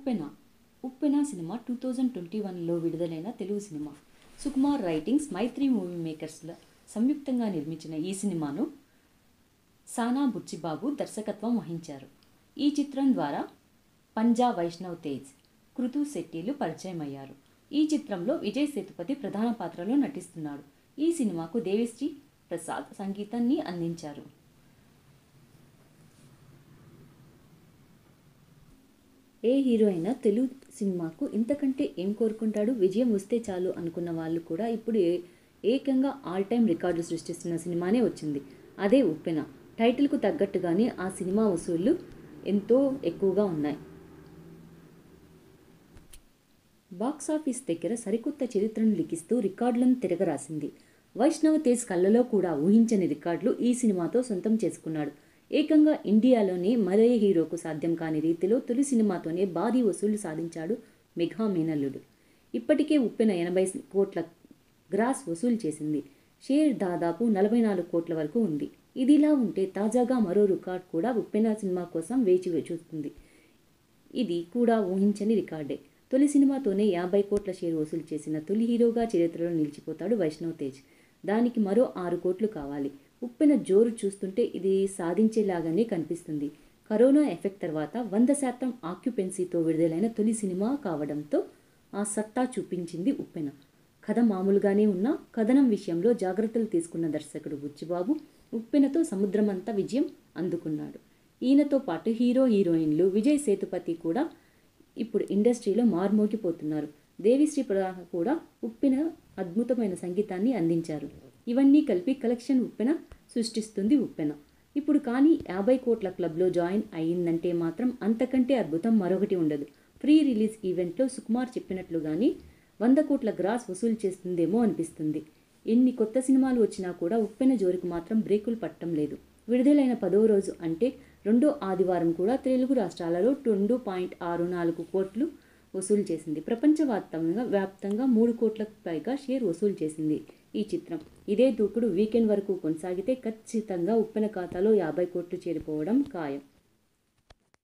ఉప్పెన Uppena cinema two thousand twenty వన్లో విడుదలైన Telugu cinema Sukumar writings Mythri movie మేకర్స్ల సంయుక్తంగా నిర్మించిన ఈ సినిమాను సానా బుచ్చిబాబు దర్శకత్వం వహించారు ఈ చిత్రం ద్వారా పంజా వైష్ణవ్ తేజ్ కృతు శెట్టిలు పరిచయం అయ్యారు ఈ చిత్రంలో విజయ్ సేతుపతి ప్రధాన పాత్రలో నటిస్తున్నాడు ఈ సినిమాకు దేవిశ్రీ ప్రసాద్ సంగీతాన్ని అందించారు ఏ హీరో అయినా తెలుగు సినిమాకు ఇంతకంటే ఏం కోరుకుంటాడు విజయం వస్తే చాలు అనుకున్న వాళ్ళు కూడా ఇప్పుడు ఏ ఏకంగా ఆల్ టైమ్ రికార్డు సృష్టిస్తున్న సినిమానే వచ్చింది అదే ఉప్పెన టైటిల్కు తగ్గట్టుగానే ఆ సినిమా వసూళ్లు ఎంతో ఎక్కువగా ఉన్నాయి బాక్సాఫీస్ దగ్గర సరికొత్త చరిత్రను లిఖిస్తూ రికార్డులను తిరగరాసింది వైష్ణవ తేజ్ కళ్ళలో కూడా ఊహించని రికార్డులు ఈ సినిమాతో సొంతం చేసుకున్నాడు ఏకంగా ఇండియాలోనే మరే హీరోకు సాధ్యం కాని రీతిలో తొలి సినిమాతోనే భారీ వసూళ్లు సాధించాడు మెగా మేనల్లుడు ఇప్పటికే ఉప్పెన ఎనభై కోట్ల గ్రాస్ వసూలు చేసింది షేర్ దాదాపు నలభై నాలుగు కోట్ల వరకు ఉంది ఇదిలా ఉంటే తాజాగా మరో రికార్డ్ కూడా ఉప్పెన సినిమా కోసం వేచి చూస్తుంది ఇది కూడా ఊహించని రికార్డే తొలి సినిమాతోనే యాభై కోట్ల షేర్ వసూలు చేసిన తొలి హీరోగా చరిత్రలో నిలిచిపోతాడు వైష్ణవ్ తేజ్ దానికి మరో ఆరు కోట్లు కావాలి ఉప్పెన జోరు చూస్తుంటే ఇది సాధించేలాగానే కనిపిస్తుంది కరోనా ఎఫెక్ట్ తర్వాత వంద శాతం ఆక్యుపెన్సీతో విడుదలైన తొలి సినిమా కావడంతో ఆ సత్తా చూపించింది ఉప్పెన కథ మామూలుగానే ఉన్నా కథనం విషయంలో జాగ్రత్తలు తీసుకున్న దర్శకుడు బుచ్చిబాబు ఉప్పెనతో సముద్రమంతా విజయం అందుకున్నాడు ఈయనతో పాటు హీరో హీరోయిన్లు విజయ్ సేతుపతి కూడా ఇప్పుడు ఇండస్ట్రీలో మార్మోగిపోతున్నారు దేవిశ్రీ ప్రధాన కూడా ఉప్పెన అద్భుతమైన సంగీతాన్ని అందించారు ఇవన్నీ కలిపి కలెక్షన్ ఉప్పెన సృష్టిస్తుంది ఉప్పెన ఇప్పుడు కానీ యాభై కోట్ల క్లబ్లో జాయిన్ అయ్యిందంటే మాత్రం అంతకంటే అద్భుతం మరొకటి ఉండదు ప్రీ రిలీజ్ ఈవెంట్లో సుకుమార్ చెప్పినట్లుగాని వంద కోట్ల గ్రాస్ వసూలు చేస్తుందేమో అనిపిస్తుంది ఎన్ని కొత్త సినిమాలు వచ్చినా కూడా ఉప్పెన జోరికి మాత్రం బ్రేకులు పట్టడం లేదు విడుదలైన పదవ రోజు అంటే రెండో ఆదివారం కూడా తెలుగు రాష్ట్రాలలో రెండు పాయింట్ ఆరు నాలుగు కోట్లు వసూలు చేసింది ప్రపంచవ్యాప్తంగా వ్యాప్తంగా మూడు కోట్లకు పైగా షేర్ వసూలు చేసింది ఈ చిత్రం ఇదే దూకుడు వీకెండ్ వరకు కొనసాగితే ఖచ్చితంగా ఉప్పెన ఖాతాలో యాభై కోట్లు చేరిపోవడం ఖాయం